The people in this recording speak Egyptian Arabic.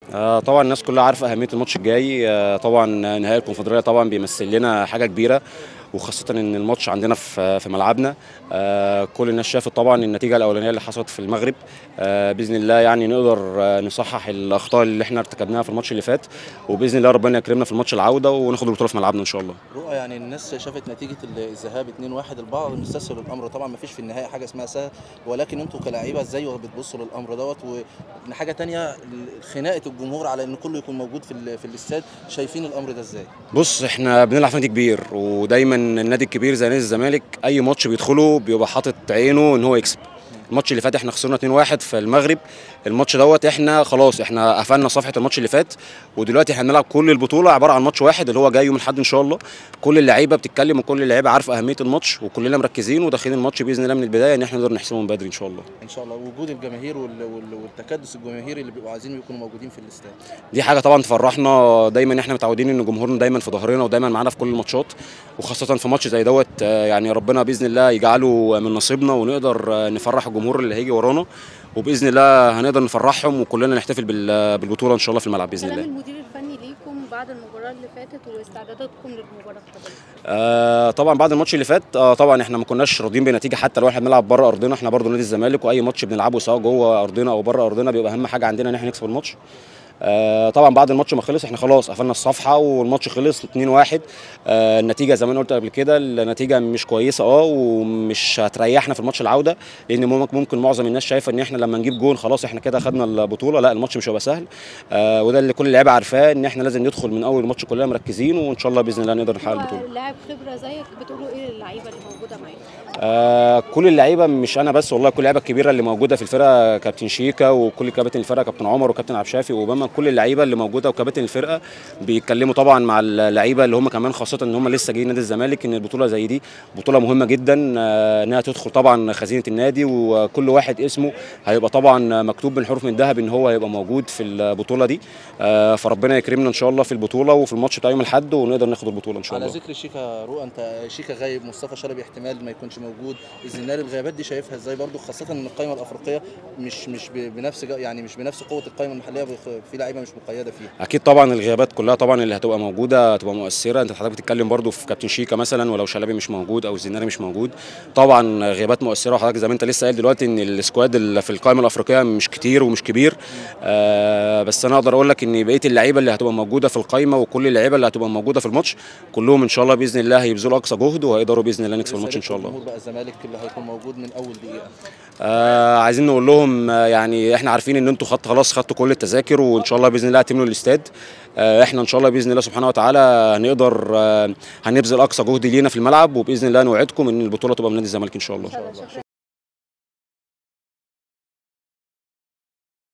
آه، طبعا الناس كلها عارفه اهميه الماتش الجاي آه، طبعا نهائي الكونفدراليه طبعا بيمثل لنا حاجه كبيره وخاصه ان الماتش عندنا في في ملعبنا آه، كل الناس شافت طبعا النتيجه الاولانيه اللي حصلت في المغرب آه، باذن الله يعني نقدر آه، نصحح الاخطاء اللي احنا ارتكبناها في الماتش اللي فات وباذن الله ربنا يكرمنا في الماتش العوده وناخد البطوله في ملعبنا ان شاء الله رؤى يعني الناس شافت نتيجه الذهاب 2-1 البعض مستسهل الامر طبعا ما فيش في النهايه حاجه اسمها سهل ولكن انتوا كلاعيبه ازاي بتبصوا للامر دوت وحاجه تانية خناقه الجمهور على ان كله يكون موجود في ال- في الاستاد شايفين الامر ده ازاي؟ بص احنا بنلعب في نادي كبير ودايما النادي الكبير زي نادي الزمالك اي ماتش بيدخله بيبقى حاطط عينه ان هو يكسب الماتش اللي فات احنا خسرنا 2-1 في المغرب الماتش دوت احنا خلاص احنا قفلنا صفحه الماتش اللي فات ودلوقتي احنا هنلعب كل البطوله عباره عن ماتش واحد اللي هو جاي يوم الاحد ان شاء الله كل اللعيبه بتتكلم وكل اللعيبه عارفه اهميه الماتش وكلنا مركزين وداخلين الماتش باذن الله من البدايه ان احنا نقدر نحسمه من بدري ان شاء الله ان شاء الله وجود الجماهير وال- وال- والتكدس الجماهيري اللي بيبقوا عايزين يكونوا موجودين في الاستاد دي حاجه طبعا تفرحنا دايما احنا متعودين ان جمهورنا دايما في ظهرنا ودايما معانا في كل الماتشات وخاصه في ماتش زي دوت آه، يعني ربنا باذن الله يجعله من نصيبنا ونقدر آه، نفرح الجمهور اللي هيجي ورانا وباذن الله هنقدر نفرحهم وكلنا نحتفل بال- بالبطوله ان شاء الله في الملعب باذن كلام الله المدير الفني ليكم بعد المباراه اللي فاتت واستعداداتكم للمباراه القادمه آه طبعا بعد الماتش اللي فات آه طبعا احنا ما كناش راضيين بالنتيجه حتى لو احنا بنلعب بره ارضنا احنا برضه نادي الزمالك واي ماتش بنلعبه سواء جوه ارضنا او بره ارضنا بيبقى اهم حاجه عندنا ان احنا نكسب الماتش آه طبعا بعد الماتش ما خلص احنا خلاص قفلنا الصفحه والماتش خلص 2-1 آه النتيجه زي ما انا قلت قبل كده النتيجه مش كويسه اه ومش هتريحنا في الماتش العوده لان ممكن ممكن معظم الناس شايفه ان احنا لما نجيب جون خلاص احنا كده خدنا البطوله لا الماتش مش هيبقى سهل آه وده اللي كل اللعيبه عارفاه ان احنا لازم ندخل من اول الماتش كلنا مركزين وان شاء الله باذن الله نقدر نحقق البطوله لاعب خبره زيك بتقولوا ايه للعيبه اللي موجوده معاك آه كل اللعيبه مش انا بس والله كل اللعيبه الكبيره اللي موجوده في الفرقه كابتن شيكا وكل كباتن الفرقه كابتن عمر وكابتن عبد الشافي واوباما كل اللعيبه اللي موجوده وكباتن الفرقه بيتكلموا طبعا مع اللعيبه اللي هم كمان خاصه ان هم لسه جايين نادي الزمالك ان البطوله زي دي بطوله مهمه جدا آه انها تدخل طبعا خزينه النادي وكل واحد اسمه هيبقى طبعا مكتوب بالحروف من ذهب ان هو هيبقى موجود في البطوله دي آه فربنا يكرمنا ان شاء الله في البطوله وفي الماتش بتاع يوم الاحد ونقدر ناخد البطوله ان شاء على الله ذكر شيكا رؤى انت شيكا غايب مصطفى شلبي احتمال ما يكونش موجود الزناري الغيابات دي شايفها ازاي برضو خاصه ان القائمه الافريقيه مش مش ب- بنفس جا- يعني مش بنفس قوه القائمه المحليه بخ- في لعيبه مش مقيده فيها اكيد طبعا الغيابات كلها طبعا اللي هتبقى موجوده هتبقى مؤثره انت حضرتك بتتكلم برضو في كابتن شيكا مثلا ولو شلبي مش موجود او الزناري مش موجود طبعا غيابات مؤثره وحضرتك زي ما انت لسه قايل دلوقتي ان السكواد اللي في القائمه الافريقيه مش كتير ومش كبير آه بس انا اقدر اقول لك ان بقيه اللعيبه اللي هتبقى موجوده في القائمه وكل اللعيبه اللي هتبقى موجوده في الماتش كلهم ان شاء الله باذن الله هيبذلوا اقصى جهد وهيقدروا باذن الله نكسب الماتش ان شاء الله جمهور بقى الزمالك اللي هيكون موجود من اول دقيقه آه عايزين نقول لهم آه يعني احنا عارفين ان انتوا خدت خلاص خدتوا كل التذاكر وان شاء الله باذن الله هتملوا الاستاد آه احنا ان شاء الله باذن الله سبحانه وتعالى هنقدر آه هنبذل اقصى جهد لينا في الملعب وباذن الله نوعدكم ان البطوله تبقى من نادي الزمالك ان شاء الله شكرا